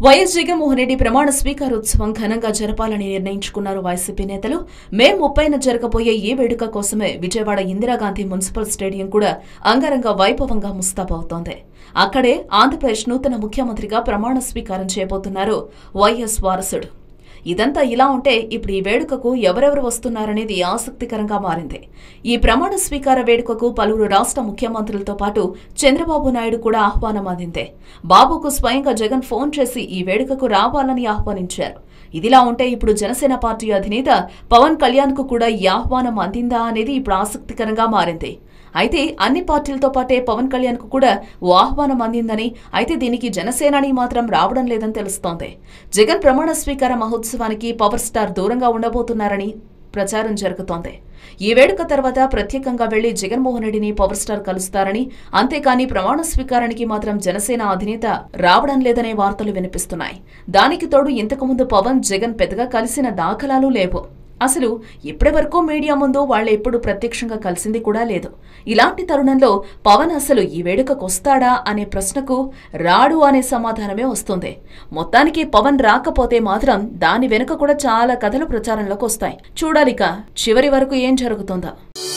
YS Jaganmohan Reddy ప్రమాణ స్వీకారోత్సవం ఘనంగా జరపాలని నిర్ణయించుకున్నారు వైసీపీ నేతలు మే ముప్పైన జరగబోయే ఈ వేడుక కోసమే విజయవాడ ఇందిరాగాంధీ మున్సిపల్ స్టేడియం కూడా అంగరంగ వైభవంగా ముస్తాబవుతోంది అక్కడే ఆంధ్రప్రదేశ్ నూతన ముఖ్యమంత్రిగా ప్రమాణ స్వీకారం చేయబోతున్నారు వైఎస్ వారసుడు ఇదంతా ఇలా ఉంటే ఇప్పుడు ఈ వేడుకకు ఎవరెవరు వస్తున్నారనేది ఆసక్తికరంగా మారింది ఈ ప్రమాణ స్వీకార వేడుకకు పలువురు రాష్ట్ర ముఖ్యమంత్రులతో పాటు చంద్రబాబు నాయుడు కూడా ఆహ్వానం అందిందే బాబుకు స్వయంగా జగన్ ఫోన్ చేసి ఈ వేడుకకు రావాలని ఆహ్వానించారు ఇదిలా ఉంటే ఇప్పుడు జనసేన పార్టీ అధినేత పవన్ కళ్యాణ్ కు కూడా ఈ ఆహ్వానం అందిందా అనేది ఇప్పుడు ఆసక్తికరంగా మారింది అయితే అన్ని పార్టీలతో పాటే పవన్ కళ్యాణ్ కు కూడా ఓ ఆహ్వానం అందిందని అయితే దీనికి జనసేనాని మాత్రం రావడం లేదని తెలుస్తోంది జగన్ ప్రమాణ స్వీకార మహోత్సవానికి పవర్ స్టార్ దూరంగా ఉండబోతున్నారని ప్రచారం జరుగుతోంది ఈ వేడుక తర్వాత ప్రత్యేకంగా వెళ్లి జగన్మోహన్ రెడ్డిని పవర్ స్టార్ కలుస్తారని అంతేకాని ప్రమాణ స్వీకారానికి మాత్రం జనసేన అధినేత రావడం లేదనే వార్తలు వినిపిస్తున్నాయి దానికి తోడు ఇంతకుముందు పవన్ జగన్ పెద్దగా కలిసిన దాఖలాలు లేవు అసలు ఇప్పటి వరకు మీడియా ముందు వాళ్ళు ఎప్పుడు ప్రత్యక్షంగా కలిసింది కూడా లేదు ఇలాంటి తరుణంలో పవన్ అసలు ఈ వేడుకకు వస్తాడా అనే ప్రశ్నకు రాడు అనే సమాధానమే వస్తుంది మొత్తానికి పవన్ రాకపోతే మాత్రం దాని వెనుక కూడా చాలా కథలు ప్రచారంలోకి వస్తాయి చూడాలిక చివరి వరకు ఏం జరుగుతుందా